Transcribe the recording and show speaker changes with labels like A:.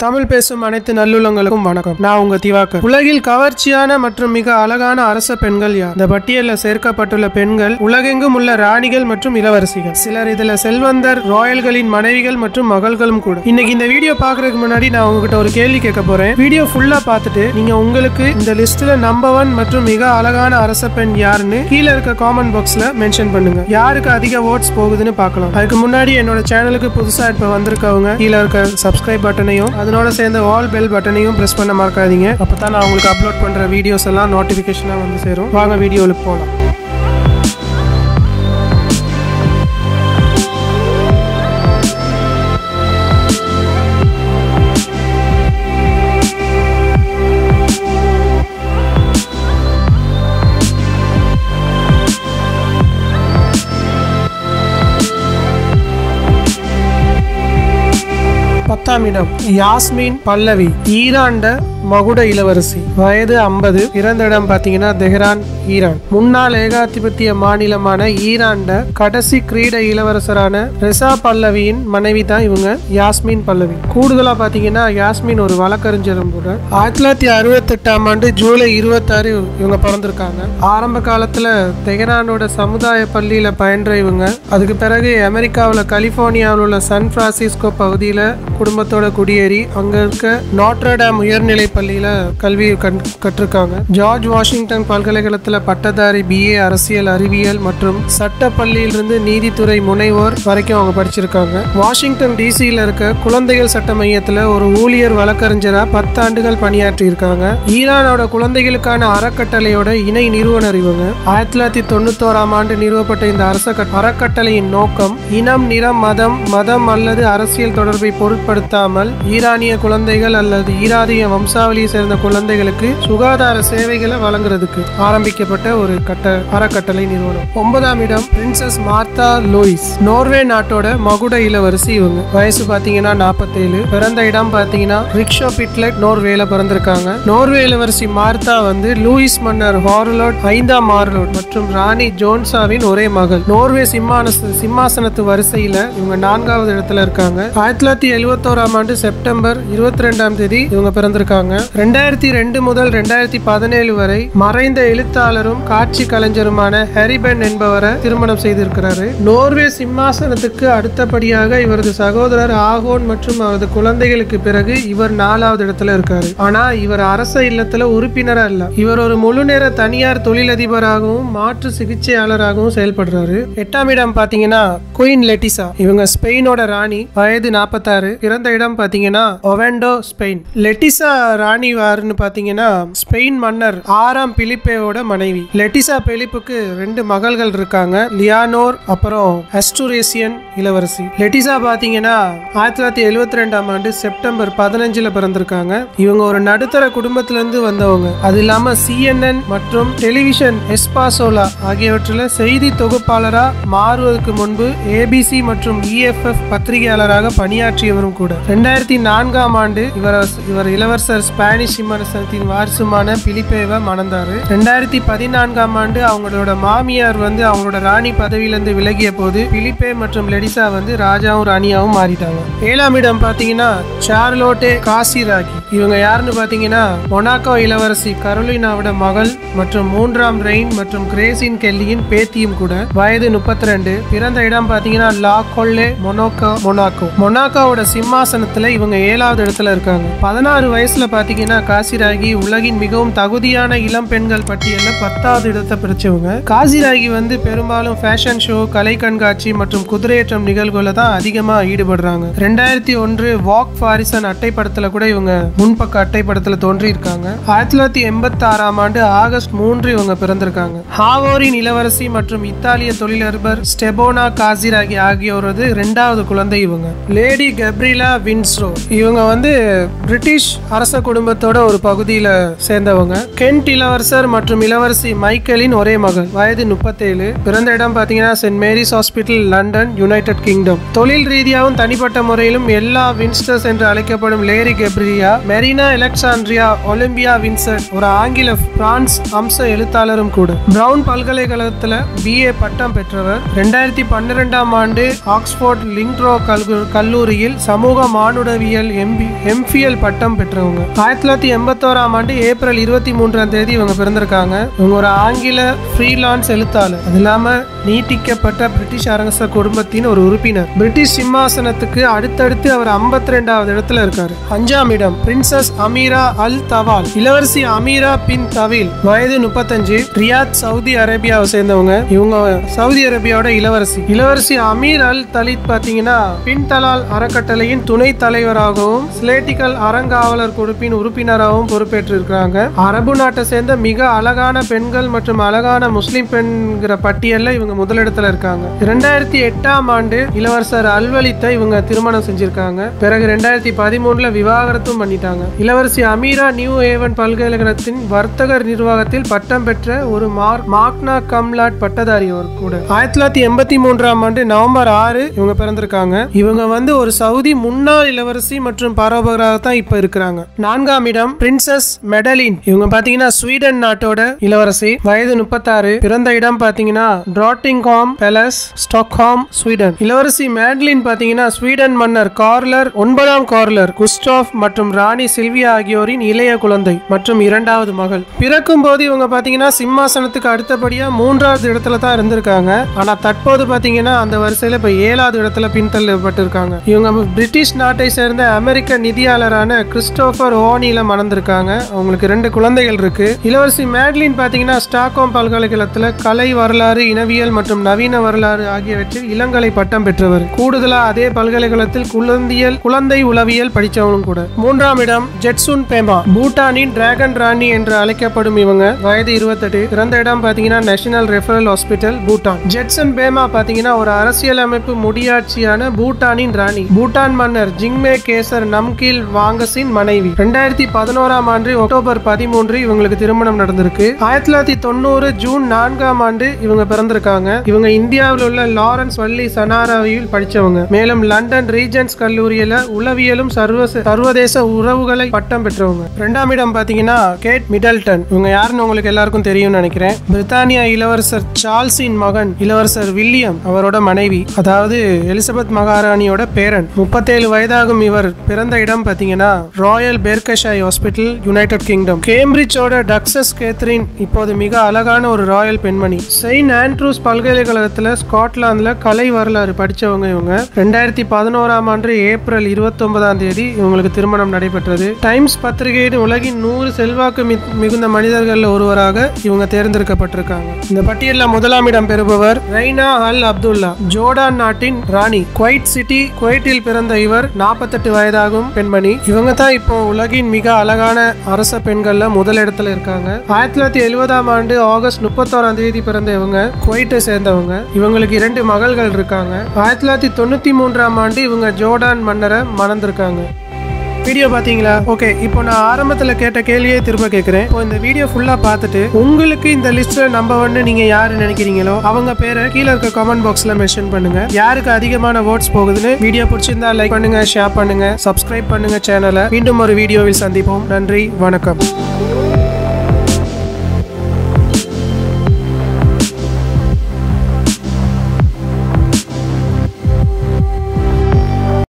A: தமிழ் பேசும் அனைத்து நல்லுள்ளங்களுக்கும் வணக்கம் நான் உங்க திவாகர் உலகில் கவர்ச்சியான மற்றும் மிக அழகான அரச பெண்கள் யார் இந்த பட்டியலில் சேர்க்கப்பட்டுள்ள பெண்கள் உலகெங்கும் உள்ள ராணிகள் மற்றும் இளவரசிகள் சிலர் இதுல செல்வந்தர் ராயல்களின் மனைவிகள் மற்றும் மகள்களும் கூட இன்னைக்கு இந்த வீடியோ பாக்குறதுக்கு முன்னாடி நான் உங்ககிட்ட ஒரு கேள்வி கேட்க போறேன் வீடியோ ஃபுல்லா பார்த்துட்டு நீங்க உங்களுக்கு இந்த லிஸ்ட்ல நம்பர் ஒன் மற்றும் மிக அழகான அரச பெண் யாருன்னு கீழே இருக்க காமெண்ட் பாக்ஸ்ல மென்ஷன் பண்ணுங்க யாருக்கு அதிக ஓட்ஸ் போகுதுன்னு பார்க்கலாம் அதுக்கு முன்னாடி என்னோட சேனலுக்கு புதுசா இப்ப வந்திருக்கவங்க கீழே இருக்க சப்ஸ்கிரைப் பட்டனையும் அதனோட சேர்ந்த ஆல் பெல் பட்டனையும் பிரஸ் பண்ண மறக்காதீங்க அப்பதான் நான் உங்களுக்கு அப்லோட் பண்ற வீடியோஸ் எல்லாம் நோட்டிபிகேஷனா வந்து சேரும் வாங்க வீடியோவுக்கு போகலாம் பத்தாம் இடம் யாஸ்மின் பல்லவி ஈராண்ட மகுட இளவரசி வயது ஐம்பது பிறந்த இடம் பார்த்தீங்கன்னா தெஹ்ரான் ஈரான் முன்னாள் ஏகாதிபத்திய மாநிலமான ஈரான்ட கடைசி கிரீட இளவரசரான ரெசா பல்லவியின் மனைவி தான் இவங்க யாஸ்மின் பல்லவி கூடுதலா பார்த்தீங்கன்னா யாஸ்மின் ஒரு வழக்கறிஞரும் கூட ஆயிரத்தி தொள்ளாயிரத்தி அறுபத்தெட்டாம் ஆண்டு ஜூலை இருபத்தாறு இவங்க பிறந்திருக்காங்க ஆரம்ப காலத்துல தெஹ்ரானோட சமுதாய பள்ளியில பயின்ற இவங்க அதுக்கு பிறகு அமெரிக்காவில் கலிபோர்னியாவில் உள்ள சான் பிரான்சிஸ்கோ பகுதியில் குடும்பத்தோட குடியேறி அங்க இருக்க நாட்ரடாம் உயர்நிலை பள்ளியில கல்வி கண்- கற்றிருக்காங்க ஜார்ஜ் வாஷிங்டன் பல்கலைக்கழகத்துல பட்டதாரி பிஏ அரசியல் அறிவியல் மற்றும் சட்ட பள்ளியிலிருந்து நீதித்துறை முனைவோர் வரைக்கும் அவங்க படிச்சிருக்காங்க வாஷிங்டன் டிசியில் இருக்க குழந்தைகள் சட்ட மையத்துல ஒரு ஊழியர் வழக்கறிஞரா பத்தாண்டுகள் பணியாற்றி இருக்காங்க ஈரானோட குழந்தைகளுக்கான அறக்கட்டளையோட இணை நிறுவனர் இவங்க ஆயிரத்தி தொள்ளாயிரத்தி தொண்ணூத்தோராம் ஆண்டு நிறுவப்பட்ட இந்த அரச கட்- அறக்கட்டளையின் நோக்கம் இனம் நிறம் மதம் மதம் அல்லது அரசியல் தொடர்பை பொருட்படுத்தாமல் ஈரானிய குழந்தைகள் அல்லது ஈரானிய வம்சாவளியை சேர்ந்த குழந்தைகளுக்கு சுகாதார சேவைகளை வழங்குறதுக்கு ஆரம்பிக்கப்பட்ட ஒரு கட்ட அறக்கட்டளை நிறுவனம் ஒன்பதாம் இடம் பிரின்சஸ் மார்த்தா லூயிஸ் நோர்வே நாட்டோட மகுட இளவரசி இவங்க வயசு பாத்தீங்கன்னா நாற்பத்தேழு பிறந்த இடம் பாத்தீங்கன்னா ரிக்ஷோ பிட்லெட் நோர்வேல பிறந்திருக்காங்க நோர்வே இளவரசி மார்த்தா வந்து லூயிஸ் மன்னர் ஹார்லோட் ஐந்தாம் ஹார்லோட் மற்றும் ராணி ஜோன்சாவின் ஒரே மகள் நோர்வே சிம்மான சிம்மாசனத்து வரிசையில இவங்க நான்காவது இடத்துல இருக்காங்க ஆயிரத்தி தொள்ளாயிரத்தி எழுவத்தோராம் ஆண்டு செப்டம்பர் இருபத்தி ரெண்டாம் தேதி இவங்க பிறந்திருக்காங்க ரெண்டாயிரத்தி ரெண்டு முதல் ரெண்டாயிரத்தி பதினேழு வரை மறைந்த எழுத்தாளரும் காட்சி கலைஞருமான ஹெரிபென் என்பவரை திருமணம் செய்திருக்கிறாரு நோர்வே சிம்மாசனத்துக்கு அடுத்தபடியாக இவரது சகோதரர் ஆகோன் மற்றும் அவரது குழந்தைகளுக்கு பிறகு இவர் நாலாவது இடத்துல இருக்காரு ஆனா இவர் அரச இல்லத்துல உறுப்பினரா இல்ல இவர் ஒரு முழு நேர தனியார் தொழிலதிபராகவும் மாற்று சிகிச்சையாளராகவும் செயல்படுறாரு எட்டாம் இடம் பாத்தீங்கன்னா குயின் லெட்டிசா இவங்க ஸ்பெயினோட ராணி வயது நாற்பத்தாறு பிறந்த இடம் பாத்தீங்கன்னா ஒவெண்டோ ஸ்பெயின் லெட்டிசா ராணி யாருன்னு பாத்தீங்கன்னா ஸ்பெயின் மன்னர் ஆறாம் பிலிப்பேவோட மனைவி லெட்டிசா பிலிப்புக்கு ரெண்டு மகள்கள் இருக்காங்க லியானோர் அப்புறம் அஸ்டூரேசியன் இளவரசி லெட்டிசா பாத்தீங்கன்னா ஆயிரத்தி தொள்ளாயிரத்தி எழுவத்தி ரெண்டாம் ஆண்டு செப்டம்பர் பதினஞ்சுல பிறந்திருக்காங்க இவங்க ஒரு நடுத்தர குடும்பத்துல இருந்து வந்தவங்க அது இல்லாம சிஎன்என் மற்றும் டெலிவிஷன் எஸ்பாசோலா ஆகியவற்றில் செய்தி தொகுப்பாளரா மாறுவதற்கு முன்பு ஏபிசி மற்றும் இஎஃப்எஃப் பத்திரிகையாளராக பணியாற்றியவரும் கூட ரெண்டாயிரத்தி நான்காம் ஆண்டு இவர் இவர் இளவரசர் ஸ்பானிஷ் சிம்மரசனத்தின் வாரிசுமான பிலிப்பேவை மணந்தாரு ரெண்டாயிரத்தி பதினான்காம் ஆண்டு அவங்களோட மாமியார் வந்து அவங்களோட ராணி பதவியிலிருந்து விலகிய போது பிலிப்பே மற்றும் லெடிசா வந்து ராஜாவும் ராணியாவும் மாறிட்டாங்க ஏழாம் இடம் பாத்தீங்கன்னா சார்லோட்டே காசிராகி இவங்க யாருன்னு பாத்தீங்கன்னா மொனாக்கோ இளவரசி கரோலினாவோட மகள் மற்றும் மூன்றாம் ரெயின் மற்றும் கிரேசின் கெல்லியின் பேத்தியும் கூட வயது முப்பத்தி ரெண்டு பிறந்த இடம் பாத்தீங்கன்னா லா கொல்லே மொனோக்கோ மொனாக்கோ மொனாக்கோவோட சிம்மாசனத்துல இவங்க ஏழாவது இடத்துல இருக்காங்க பதினாறு வயசுல பாத்தீங்கன்னா காசிராகி உலகின் மிகவும் தகுதியான இளம் பெண்கள் பட்டியல்ல பத்தாவது இடத்தை பிடிச்சவங்க காசிராகி வந்து பெரும்பாலும் ஃபேஷன் ஷோ கலை கண்காட்சி மற்றும் குதிரையேற்றம் நிகழ்வுல தான் அதிகமா ஈடுபடுறாங்க ரெண்டாயிரத்தி ஒன்று வாக் ஃபாரிசன் அட்டைப்படத்துல கூட இவங்க முன்பக்க அட்டைப்படத்துல தோன்றி இருக்காங்க ஆயிரத்தி தொள்ளாயிரத்தி எண்பத்தி ஆறாம் ஆண்டு ஆகஸ்ட் மூன்று இவங்க பிறந்திருக்காங்க ஹாவோரின் இளவரசி மற்றும் இத்தாலிய தொழிலதிபர் ஸ்டெபோனா காசிராகி ஆகியோரது இரண்டாவது குழந்தை இவங்க லேடி கப்ரிலா வின்ஸ்ரோ இவங்க வந்து பிரிட்டிஷ் அரச குடும்பத்தோட ஒரு பகுதியில சேர்ந்தவங்க கென்ட் இளவரசர் மற்றும் இளவரசி மைக்கேலின் ஒரே மகள் வயது முப்பத்தேழு பிறந்த இடம் பாத்தீங்கன்னா saint Mary's hospital London United Kingdom தொழில் ரீதியாகவும் தனிப்பட்ட முறையிலும் எல்லா வின்ஸ்டர்ஸ் என்று அழைக்கப்படும் Lady Gabriella Marina Alexandria Olympia Vincent ஒரு ஆங்கில பிரான்ஸ் அம்ச எழுத்தாளரும் கூட பிரவுன் பல்கலைக்கழகத்துல பிஏ பட்டம் பெற்றவர் ரெண்டாயிரத்தி பன்னிரெண்டாம் ஆண்டு ஆக்ஸ்போர்ட் லிங்க்ரோ கல்லூ- கல்லூரியில் சமூக மானுடவியல் எம்பி எம்பிஎல் பட்டம் பெற்றவங்க ஆயிரத்தி தொள்ளாயிரத்தி எண்பத்தோராம் ஆண்டு ஏப்ரல் இருபத்தி மூன்றாம் தேதி இவங்க பிறந்திருக்காங்க இவங்க ஒரு ஆங்கில ஃப்ரீலான்ஸ் எழுத்தாளர் அது இல்லாம நீட்டிக்கப்பட்ட பிரிட்டிஷ் அரச குடும்பத்தின் ஒரு உறுப்பினர் பிரிட்டிஷ் சிம்மாசனத்துக்கு அடுத்தடுத்து அவர் 52 ரெண்டாவது இடத்துல இருக்காரு அஞ்சாம் இடம் பிரின்சஸ் அமீரா அல் தவால் இளவரசி அமீரா பின் தவில் வயது முப்பத்தஞ்சு ரியாத் சவுதி அரேபியாவை சேர்ந்தவங்க இவங்க சவுதி அரேபியாவோட இளவரசி இளவரசி அமீர் அல் தலித் பாத்தீங்கன்னா பின் தலால் அறக்கட்டளையின் துணை தலைவராகவும் ஸ்லேட்டிக்கல் அறங்காவலர் குழுப்பின் உறுப்பினராகவும் பொறுப்பேற்றிருக்கிறாங்க அரபு நாட்டை சேர்ந்த மிக அழகான பெண்கள் மற்றும் அழகான முஸ்லிம் பெண்கிற பட்டியல்ல இவங்க முதலிடத்துல இருக்காங்க இரண்டாயிரத்தி எட்டாம் ஆண்டு இளவரசர் அல்வலித்தை இவங்க திருமணம் செஞ்சிருக்காங்க பிறகு ரெண்டாயிரத்தி பதிமூணுல விவாகரத்தும் பண்ணிட்டாங்க இளவரசி அமீரா நியூ ஏவன் பல்கலைக்கழகத்தின் வர்த்தகர் நிர்வாகத்தில் பட்டம் பெற்ற ஒரு மார் மாக்னா கம்லாட் பட்டதாரி அவர் கூட ஆயிரத்தி தொள்ளாயிரத்தி எண்பத்தி மூன்றாம் ஆண்டு நவம்பர் ஆறு இவங்க பிறந்திருக்காங்க இவங்க வந்து ஒரு சவுதி முன்னாள் இளவரசி மற்றும் பரோபகராக தான் இப்ப இருக்கிறாங்க நான்காம் இடம் பிரின்சஸ் மெடலின் இவங்க பாத்தீங்கன்னா ஸ்வீடன் நாட்டோட இளவரசி வயது முப்பத்தாறு பிறந்த இடம் பாத்தீங்கன்னா டிராட்டிங்ஹாம் பேலஸ் ஸ்டாக்ஹாம் ஸ்வீடன் இளவரசி மேட்லின் பாத்தீங்கன்னா ஸ்வீடன் மன்னர் கார்லர் ஒன்பதாம் கார்லர் குஸ்டாஃப் மற்றும் ராணி சில்வியா ஆகியோரின் இளைய குழந்தை மற்றும் இரண்டாவது மகள் பிறக்கும் போது இவங்க பாத்தீங்கன்னா சிம்மாசனத்துக்கு அடுத்தபடியா மூன்றாவது இடத்துல தான் இருந்திருக்காங்க ஆனா தற்போது பாத்தீங்கன்னா அந்த வரிசையில இப்ப ஏழாவது இடத்துல பின்தள்ளப்பட்டிருக்காங்க இவங்க பிரிட்டிஷ் நாட்டை சேர்ந்த அமெரிக்க நிதியாளரான கிறிஸ்டோபர் ஓனில மணந்திருக்காங்க அவங்களுக்கு ரெண்டு குழந்தைகள் இருக்கு இளவரசி மேட்லின் பாத்தீங்கன்னா ஸ்டாக்ஹோம் பல்கலைக்கழகத்துல கலை வரலாறு இனவியல் மற்றும் நவீன வரலாறு ஆகியவற்றில் இளங்கலை பட்டம் பெற்றவர் கூடுதலா அதே பல்கலைக்கழகத்தில் குழந்தையல் குழந்தை உளவியல் படிச்சவனும் கூட மூன்றாம் இடம் ஜெட்சுன் பேமா பூட்டானின் டிராகன் ராணி என்று அழைக்கப்படும் இவங்க வயது இருபத்தெட்டு பிறந்த இடம் பாத்தீங்கன்னா national referral hospital Bhutan Jetsun Pema பாத்தீங்கன்னா ஒரு அரசியலமைப்பு முடியாட்சியான பூட்டானின் ராணி பூட்டான் மன்னர் ஜிங்மே கேசர் நம்கீல் வாங்கஸின் மனைவி ரெண்டாயிரத்தி பதினோராம் ஆண்டு அக்டோபர் பதிமூன்று இவங்களுக்கு திருமணம் நடந்திருக்கு ஆயிரத்தி தொள்ளாயிரத்தி தொண்ணூறு ஜூன் நான்காம் ஆண்டு இவங்க பிறந்திருக்காங்க இவங்க இந்தியாவில் உள்ள லாரன்ஸ் வள்ளி சனாராவில் படிச்சவங்க மேலும் லண்டன் ரீஜன்ஸ் கல்லூரியில உளவியலும் சர்வ சர்வதேச உறவுகளை பட்டம் பெற்றவங்க ரெண்டாம் இடம் பாத்தீங்கன்னா கேட் மிடல்டன் இவங்க யாருன்னு உங்களுக்கு எல்லாருக்கும் தெரியும்னு நினைக்கிறேன் பிரித்தானியா இளவரசர் சார்ல்ஸின் மகன் இளவரசர் வில்லியம் அவரோட மனைவி அதாவது எலிசபெத் மகாராணியோட பேரன் முப்பத்தேழு வயதாகும் இவர் பிறந்த இடம் பாத்தீங்கன்னா royal Berkshire hospital United Kingdom கேம்பிரிட்ஜோட டக்சஸ் கேத்ரின் இப்போது மிக அழகான ஒரு ராயல் பெண்மணி செயின்ட் ஆண்ட்ரூஸ் பல்கலைக்கழகத்துல ஸ்காட்லாந்துல கலை வரலாறு படிச்சவங்க இவங்க ரெண்டாயிரத்தி பதினோராம் ஆண்டு ஏப்ரல் இருபத்தி ஒன்பதாம் தேதி இவங்களுக்கு திருமணம் நடைபெற்றது டைம்ஸ் பத்திரிகையின் உலகின் நூறு செல்வாக்கு மி- மிகுந்த மனிதர்கள் ஒருவராக இவங்க தேர்ந்தெடுக்கப்பட்டிருக்காங்க இந்த பட்டியலில் முதலாம் இடம் பெறுபவர் ரெய்னா அல் அப்துல்லா ஜோர்டான் நாட்டின் ராணி குவைட் சிட்டி குவைட்டில் பிறந்த இவர் நாற்பத்தெட்டு வயதாகும் பெண்மணி இவங்க தான் இப்போ உலகின் மிக அழகான அரச பெண்கள்ல முதலிடத்துல இருக்காங்க ஆயிரத்தி தொள்ளாயிரத்தி எழுபதாம் ஆண்டு ஆகஸ்ட் முப்பத்தோராம் தேதி பிறந்த இவங்க குவைட்டை சேர்ந்தவங்க இவங்களுக்கு இரண்டு மகள்கள் இருக்காங்க ஆயிரத்தி தொள்ளாயிரத்தி தொண்ணூத்தி மூன்றாம் ஆண்டு இவங்க ஜோர்டான் மன்னரை மணந்திருக்காங்க வீடியோ பாத்தீங்களா ஓகே இப்போ நான் ஆரம்பத்துல கேட்ட கேள்வியே திரும்ப கேட்கிறேன் இப்போ இந்த வீடியோ ஃபுல்லா பார்த்துட்டு உங்களுக்கு இந்த லிஸ்ட்ல நம்பர் ஒன்னு நீங்க யாரு நினைக்கிறீங்களோ அவங்க பேரை கீழே இருக்க கமெண்ட் பாக்ஸ்ல மென்ஷன் பண்ணுங்க யாருக்கு அதிகமான votes போகுதுன்னு வீடியோ பிடிச்சிருந்தா லைக் பண்ணுங்க ஷேர் பண்ணுங்க சப்ஸ்கிரைப் பண்ணுங்க சேனலை மீண்டும் ஒரு வீடியோவில் சந்திப்போம் நன்றி வணக்கம்